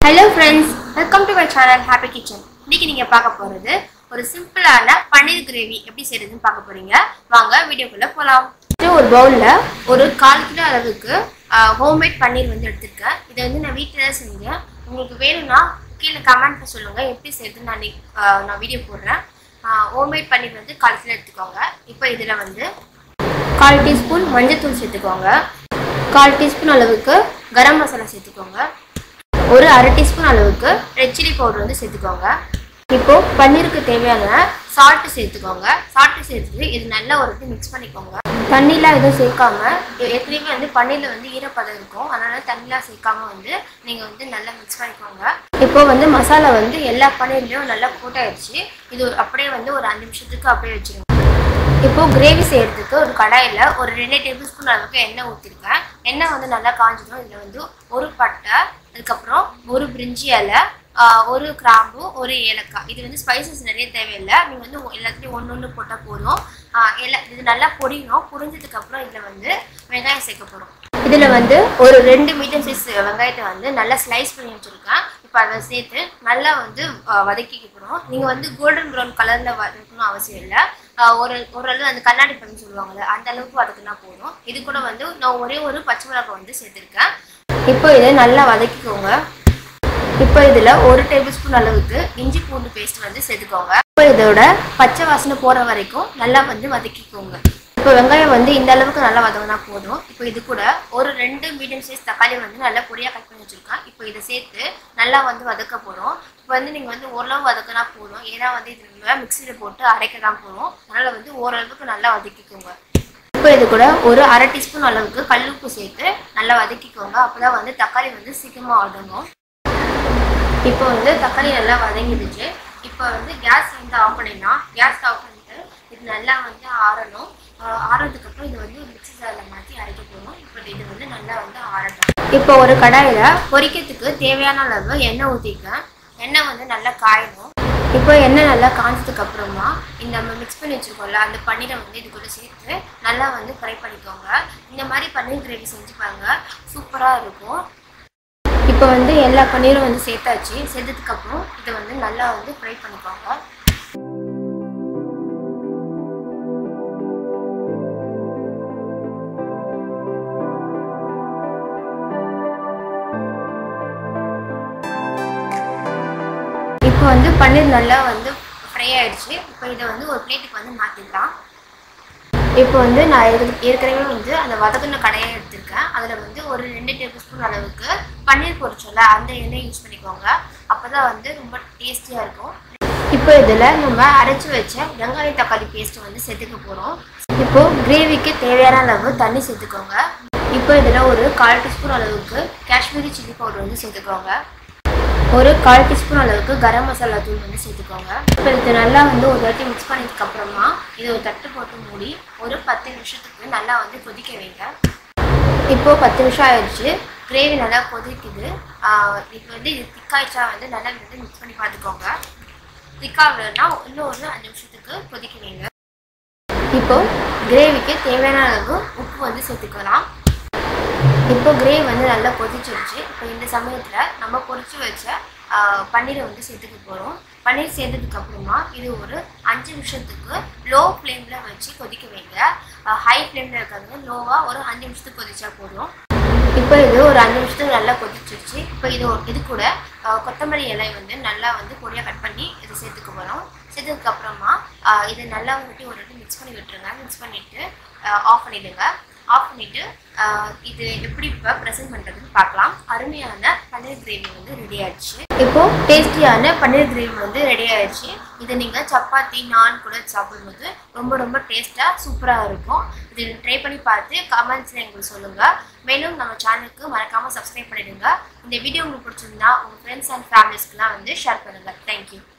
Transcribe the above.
hello friends welcome to my channel happy kitchen இன்னைக்கு நீங்கள் பார்க்க போகிறது ஒரு சிம்பிளான பன்னீர் கிரேவி எப்படி செய்யறதுன்னு பார்க்க போறீங்க வாங்க வீடியோக்குள்ள போகலாம் ஒரு பவுலில் ஒரு கால் கிலோ அளவுக்கு ஹோம்மேட் பன்னீர் வந்து எடுத்திருக்கேன் இதை வந்து நான் வீட்டில் தான் செஞ்சேன் உங்களுக்கு வேணும்னா கீழே கமெண்ட்ல சொல்லுங்கள் எப்படி செய்யறதுன்னு நான் இன்னைக்கு, ஆஹ், நான் வீடியோ போடுறேன் ஹோம்மேட் பன்னீர் வந்து கால் கிலோ எடுத்துக்கோங்க இப்போ இதில் வந்து கால் டீஸ்பூன் மஞ்சள்தூள் சேர்த்துக்கோங்க கால் டீஸ்பூன் அளவுக்கு கரம் மசாலா சேர்த்துக்கோங்க ஒரு அரை டீஸ்பூன் அளவுக்கு ரெட் சில்லி பவுடர் வந்து சேர்த்துக்கோங்க இப்போ பன்னீருக்கு தேவையான சால்ட்டு சேர்த்துக்கோங்க சால்ட்டு சேர்த்துட்டு இது நல்லா ஒரு வாட்டி மிக்ஸ் பண்ணிக்கோங்க தண்ணிலாம் எதுவும் சேர்க்காம ஏ- ஏற்கனவே வந்து பன்னீர்ல வந்து ஈரப்பதம் இருக்கும் அதனால தண்ணிலாம் சேர்க்காம வந்து நீங்க வந்து நல்லா மிக்ஸ் பண்ணிக்கோங்க இப்போ வந்து மசாலா வந்து எல்லா பன்னீர்லயும் நல்லா போட்டாயிடுச்சு இது ஒரு- அப்படியே வந்து ஒரு அஞ்சு நிமிஷத்துக்கு அப்படியே வச்சிருங்க இப்போ கிரேவி செய்யறதுக்கு ஒரு கடாயில் ஒரு ரெண்டு டேபிள் ஸ்பூன் அளவுக்கு எண்ணெய் ஊற்றிருக்கேன் எண்ணெய் வந்து நல்லா காஞ்சதும் இதில் வந்து ஒரு பட்டை அதுக்கப்புறம் ஒரு பிரிஞ்சி இலை ஆஹ், ஒரு கிராம்பு ஒரு ஏலக்காய் இது வந்து ஸ்பைசஸ் நிறைய தேவையில்லை நீங்கள் வந்து எல்லாத்துலேயும் ஒன்று ஒன்று போட்டால் போதும் ஆஹ், எல்லா இது நல்லா பொரியணும் பொரிஞ்சதுக்கப்புறம் இதில் வந்து வெங்காயம் சேர்க்க போகிறோம் இதில் வந்து ஒரு ரெண்டு மீடியம் சைஸ் வெங்காயத்தை வந்து நல்லா ஸ்லைஸ் பண்ணி வச்சுருக்கேன் இப்போ அதை சேர்த்து நல்லா வந்து ஆஹ், வதக்கிக்க போகிறோம் நீங்கள் வந்து கோல்டன் ப்ரௌன் கலரில் வதக்கணும் அவசியம் இல்லை ஆஹ் ஒரு ஓரளவு அந்த கண்ணாடி பண்ணி சொல்லுவாங்கல்ல அந்த அளவுக்கு வதக்குனா போதும் இது கூட வந்து நான் ஒரே ஒரு பச்சை மிளகாய் வந்து சேர்த்துருக்கேன் இப்போ இதை நல்லா வதக்கிக்கோங்க இப்போ இதில் ஒரு டேபிள் ஸ்பூன் அளவுக்கு இஞ்சி பூண்டு பேஸ்ட் வந்து சேர்த்துக்கோங்க இப்போ இதோட பச்சை வாசனை போகிற வரைக்கும் நல்லா வந்து வதக்கிக்கோங்க இப்போ வெங்காயம் வந்து இந்த அளவுக்கு நல்லா வதங்கினா போதும் இப்போ இது கூட ஒரு ரெண்டு மீடியம் சைஸ் தக்காளி வந்து நல்லா பொடியாக கட் பண்ணி வச்சுருக்கேன் இப்போ இதை சேர்த்து நல்லா வந்து வதக்க போகிறோம் இப்போ வந்து நீங்கள் வந்து ஓரளவு வதக்கினா போதும் ஏன்னா வந்து இது நம்ம மிக்சியில் போட்டு அரைக்க தான் போகிறோம் அதனால் வந்து ஓரளவுக்கு நல்லா வதக்கிக்கோங்க இப்போ இது கூட ஒரு அரை டீஸ்பூன் அளவுக்கு கல்லுப்பு சேர்த்து நல்லா வதக்கிக்கோங்க அப்பதான் வந்து தக்காளி வந்து சீக்கிரமாக வதங்கும் இப்போ வந்து தக்காளி நல்லா வதங்கிடுச்சு இப்போ வந்து கேஸ் வந்து ஆஃப் பண்ணிடலாம் கேஸ் ஆஃப் பண்ணிட்டு இது நல்லா வந்து ஆறணும் ஆஹ் ஆறுனதுக்கு அப்புறம் இது வந்து மிக்ஸி ஜாரில் மாற்றி அரைக்க போகணும் இப்போ இது வந்து நல்லா வந்து ஆறட்டும் இப்போ ஒரு கடாயில் பொரிக்கிறதுக்கு தேவையான அளவு எண்ணெய் ஊற்றிக்கேன் எண்ணெய் வந்து நல்லா காயணும் இப்போ எண்ணெய் நல்லா காஞ்சதுக்கு அப்புறமா இந்த நம்ம மிக்ஸ் பண்ணி வச்சிருக்கோம்ல அந்த பன்னீரை வந்து இது கூட சேர்த்து நல்லா வந்து ஃப்ரை பண்ணிக்கோங்க இந்த மாதிரி பன்னீர் கிரேவி செஞ்சு பாருங்க சூப்பராக இருக்கும் இப்போ வந்து எல்லா பன்னீரும் வந்து சேர்த்தாச்சு சேர்த்ததுக்கு அப்புறம் இதை வந்து நல்லா வந்து ஃப்ரை பண்ணிக்கோங்க இப்போ வந்து பன்னீர் நல்லா வந்து ஃப்ரை ஆயிடுச்சு இப்போ இதை வந்து ஒரு பிளேட்டுக்கு வந்து மாற்றிடலாம் இப்போ வந்து நான் ஏற்க- ஏற்கனவே வந்து அந்த வதக்குன கடையை எடுத்திருக்கேன் அதில் வந்து ஒரு ரெண்டு டேபிள் ஸ்பூன் அளவுக்கு பன்னீர் பொரிச்சோம்ல அந்த எண்ணெய் யூஸ் பண்ணிக்கோங்க அப்போ தான் வந்து ரொம்ப டேஸ்டியாக இருக்கும் இப்போ இதில் நம்ம அரைச்சி வச்ச வெங்காய தக்காளி பேஸ்ட் வந்து சேர்த்துக்க போகிறோம் இப்போ கிரேவிக்கு தேவையான அளவு தண்ணி சேர்த்துக்கோங்க இப்போ இதில் ஒரு கால் டீஸ்பூன் அளவுக்கு காஷ்மீரி சில்லி பவுடர் வந்து சேர்த்துக்கோங்க ஒரு கால் டீஸ்பூன் அளவுக்கு கரம் மசாலா தூள் வந்து சேர்த்துக்கோங்க இப்போ இது நல்லா வந்து ஒரு வாட்டி மிக்ஸ் பண்ணதுக்கு அப்புறமா இது ஒரு தட்டு போட்டு மூடி ஒரு பத்து நிமிஷத்துக்கு நல்லா வந்து கொதிக்க வைங்க இப்போ பத்து நிமிஷம் ஆயிடுச்சு கிரேவி நல்லா கொதிக்குது ஆஹ் இப்போ வந்து இது திக்காயிடுச்சா வந்து நல்லா வந்து மிக்ஸ் பண்ணி பார்த்துக்கோங்க திக்காகலன்னா இன்னும் ஒரு அஞ்சு நிமிஷத்துக்கு கொதிக்க வைங்க இப்போ கிரேவிக்கு தேவையான அளவு உப்பு வந்து சேர்த்துக்கலாம் இப்போ கிரேவி வந்து நல்லா கொதிச்சிருச்சு இப்போ இந்த சமயத்தில் நம்ம பொரிச்சு வச்ச ஆஹ், பன்னீரை வந்து சேர்த்துக்க போகிறோம் பன்னீர் சேர்த்ததுக்கு அப்புறமா இது ஒரு அஞ்சு நிமிஷத்துக்கு லோ ஃப்ளேமில் வச்சு கொதிக்க வைங்க ஹை ஃப்ளேமில் இருக்கிறது லோவாக ஒரு அஞ்சு நிமிஷத்துக்கு கொதிச்சா போதும் இப்போ இது ஒரு அஞ்சு நிமிஷத்துக்கு நல்லா கொதிச்சிருச்சு இப்போ இது ஒரு- இது கூட ஆஹ், கொத்தமல்லி இலை வந்து நல்லா வந்து பொடியாக கட் பண்ணி இது சேர்த்துக்க போகிறோம் சேர்த்ததுக்கு அப்புறமா ஆஹ், இதை நல்லா வந்துட்டு ஒரு வாட்டி மிக்ஸ் பண்ணி விட்டுருங்க மிக்ஸ் பண்ணிவிட்டு ஆஃப் பண்ணிவிடுங்க ஆஃப் பண்ணிவிட்டு இது எப்படி இப்போ ப்ரெசென்ட் பண்ணுறதுன்னு பார்க்கலாம் அருமையான பன்னீர் கிரேவி வந்து ரெடி ஆயிடுச்சு இப்போ டேஸ்டியான பன்னீர் கிரேவி வந்து ரெடி ஆயிடுச்சு இதை நீங்கள் சப்பாத்தி நான் கூட சாப்பிடும்போது ரொம்ப ரொம்ப டேஸ்ட்டாக சூப்பராக இருக்கும் இது ட்ரை பண்ணி பார்த்து கமெண்ட்ஸில் எங்களுக்கு சொல்லுங்கள் மேலும் நம்ம சேனலுக்கு மறக்காமல் சப்ஸ்கிரைப் பண்ணிடுங்க இந்த வீடியோ உங்களுக்கு பிடிச்சிருந்தா உங்கள் ஃப்ரெண்ட்ஸ் அண்ட் ஃபேமிலிஸ்க்குலாம் வந்து ஷேர் பண்ணுங்கள் தேங்க்யூ